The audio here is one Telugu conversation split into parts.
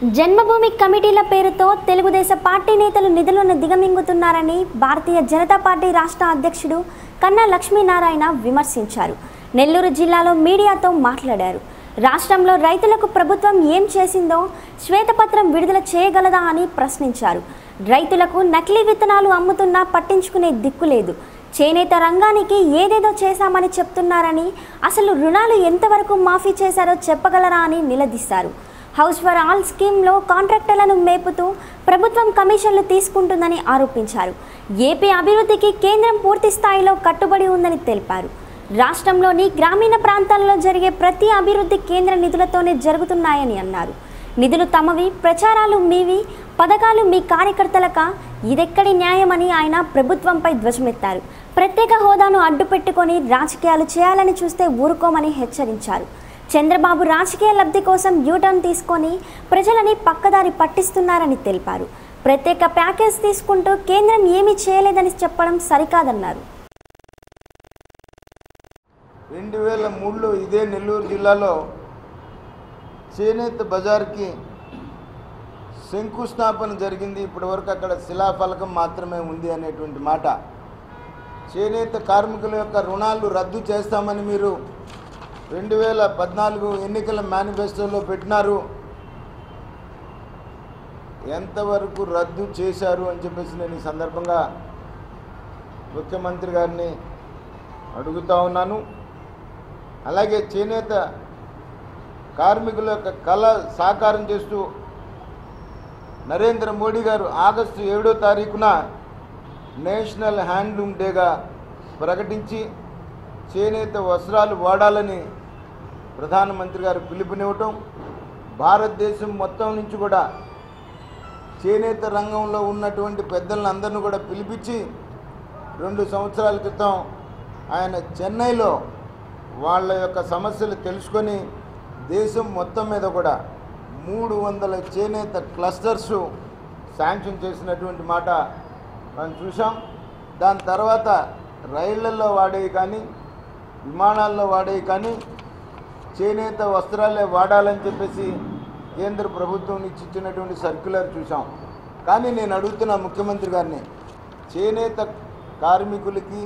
జన్మభూమి కమిటీల పేరుతో తెలుగుదేశం పార్టీ నేతలు నిధులను దిగమింగుతున్నారని భారతీయ జనతా పార్టీ రాష్ట్ర అధ్యక్షుడు కన్నా లక్ష్మీనారాయణ విమర్శించారు నెల్లూరు జిల్లాలో మీడియాతో మాట్లాడారు రాష్ట్రంలో రైతులకు ప్రభుత్వం ఏం చేసిందో శ్వేతపత్రం విడుదల చేయగలదా అని ప్రశ్నించారు రైతులకు నకిలీ విత్తనాలు అమ్ముతున్నా పట్టించుకునే దిక్కు లేదు చేనేత రంగానికి ఏదేదో చేశామని చెప్తున్నారని అసలు రుణాలు ఎంతవరకు మాఫీ చేశారో చెప్పగలరా అని నిలదీశారు హౌస్ ఫర్ ఆల్ స్కీమ్లో కాంట్రాక్టర్లను మేపుతూ ప్రభుత్వం కమిషన్లు తీసుకుంటుందని ఆరోపించారు ఏపీ అభివృద్ధికి కేంద్రం పూర్తి స్థాయిలో కట్టుబడి ఉందని తెలిపారు రాష్ట్రంలోని గ్రామీణ ప్రాంతాల్లో జరిగే ప్రతి అభివృద్ధి కేంద్ర నిధులతోనే జరుగుతున్నాయని అన్నారు నిధులు తమవి ప్రచారాలు మీవి పథకాలు మీ కార్యకర్తలక ఇదెక్కడి న్యాయమని ఆయన ప్రభుత్వంపై ధ్వజమెత్తారు ప్రత్యేక హోదాను అడ్డుపెట్టుకొని రాజకీయాలు చేయాలని చూస్తే ఊరుకోమని హెచ్చరించారు చంద్రబాబు రాజకీయ లబ్ధి కోసం యూటర్న్ తీసుకొని ప్రజలని పక్కదారి పట్టిస్తున్నారని తెలిపారు ప్రత్యేక ప్యాకేజ్ తీసుకుంటూ కేంద్రం ఏమీ చేయలేదని చెప్పడం సరికాదన్నారు రెండు వేల మూడులో ఇదే నెల్లూరు జిల్లాలో చేనేత బజార్కి శంకుస్థాపన జరిగింది ఇప్పటివరకు అక్కడ శిలాఫలకం మాత్రమే ఉంది అనేటువంటి మాట చేనేత కార్మికుల యొక్క రుణాలు రద్దు చేస్తామని మీరు రెండు వేల పద్నాలుగు ఎన్నికల మేనిఫెస్టోలో పెట్టినారు ఎంతవరకు రద్దు చేశారు అని చెప్పేసి నేను ఈ సందర్భంగా ముఖ్యమంత్రి గారిని అడుగుతా ఉన్నాను అలాగే చేనేత కార్మికుల యొక్క కళ సాకారం చేస్తూ నరేంద్ర మోడీ గారు ఆగస్టు ఏడో తారీఖున నేషనల్ హ్యాండ్లూమ్ డేగా ప్రకటించి చేనేత వస్త్రాలు వాడాలని ప్రధానమంత్రి గారు పిలుపునివ్వటం భారతదేశం మొత్తం నుంచి కూడా చేనేత రంగంలో ఉన్నటువంటి పెద్దలను అందరిని కూడా పిలిపించి రెండు సంవత్సరాల క్రితం ఆయన చెన్నైలో వాళ్ళ యొక్క సమస్యలు తెలుసుకొని దేశం మొత్తం మీద కూడా మూడు వందల చేనేత క్లస్టర్స్ శాంక్షన్ చేసినటువంటి మాట మనం చూసాం దాని తర్వాత రైళ్లలో వాడేవి కానీ విమానాల్లో వాడేవి కానీ చేనేత వస్త్రాలే వాడాలని చెప్పేసి కేంద్ర ప్రభుత్వం నుంచి ఇచ్చినటువంటి సర్క్యులర్ చూసాం కానీ నేను అడుగుతున్న ముఖ్యమంత్రి గారిని చేనేత కార్మికులకి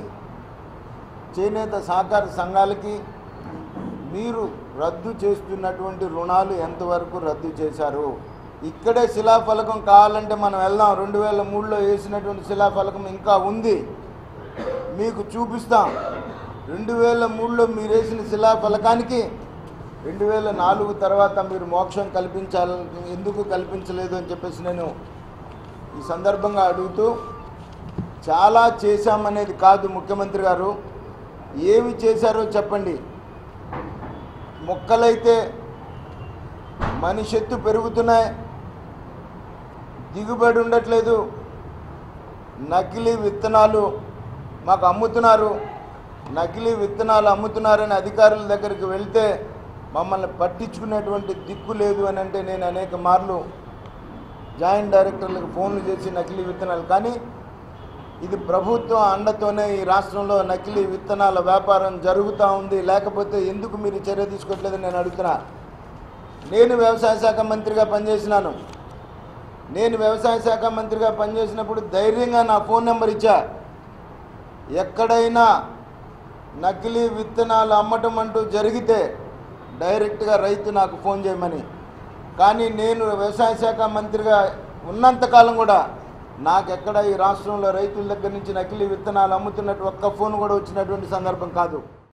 చేనేత సహకార సంఘాలకి మీరు రద్దు చేస్తున్నటువంటి రుణాలు ఎంతవరకు రద్దు చేశారు ఇక్కడే శిలాఫలకం కావాలంటే మనం వెళ్దాం రెండు వేల మూడులో వేసినటువంటి శిలాఫలకం ఇంకా ఉంది మీకు చూపిస్తాం రెండు వేల మూడులో మీరు వేసిన శిలాఫలకానికి రెండు వేల నాలుగు తర్వాత మీరు మోక్షం కల్పించాలని ఎందుకు కల్పించలేదు అని చెప్పేసి నేను ఈ సందర్భంగా అడుగుతూ చాలా చేశామనేది కాదు ముఖ్యమంత్రి గారు ఏమి చేశారో చెప్పండి మొక్కలైతే మనిషి ఎత్తు పెరుగుతున్నాయి దిగుబడి ఉండట్లేదు నకిలీ విత్తనాలు మాకు అమ్ముతున్నారు నకిలీ విత్తనాలు అమ్ముతున్నారని అధికారుల దగ్గరికి వెళ్తే మమ్మల్ని పట్టించుకునేటువంటి దిక్కు లేదు అని అంటే నేను అనేక మార్లు జాయింట్ డైరెక్టర్లకు ఫోన్లు చేసి నకిలీ విత్తనాలు కానీ ఇది ప్రభుత్వం అండతోనే ఈ రాష్ట్రంలో నకిలీ విత్తనాల వ్యాపారం జరుగుతూ ఉంది లేకపోతే ఎందుకు మీరు చర్య తీసుకోవట్లేదని నేను అడుగుతున్నా నేను వ్యవసాయ శాఖ మంత్రిగా పనిచేసినాను నేను వ్యవసాయ శాఖ మంత్రిగా పనిచేసినప్పుడు ధైర్యంగా నా ఫోన్ నెంబర్ ఇచ్చా ఎక్కడైనా నకిలీ విత్తనాలు అమ్మటం అంటూ జరిగితే డైరెక్ట్గా రైతు నాకు ఫోన్ చేయమని కానీ నేను వ్యవసాయ శాఖ మంత్రిగా ఉన్నంతకాలం కూడా నాకెక్కడ ఈ రాష్ట్రంలో రైతుల దగ్గర నుంచి నకిలీ విత్తనాలు అమ్ముతున్నట్టు ఒక్క ఫోన్ కూడా వచ్చినటువంటి సందర్భం కాదు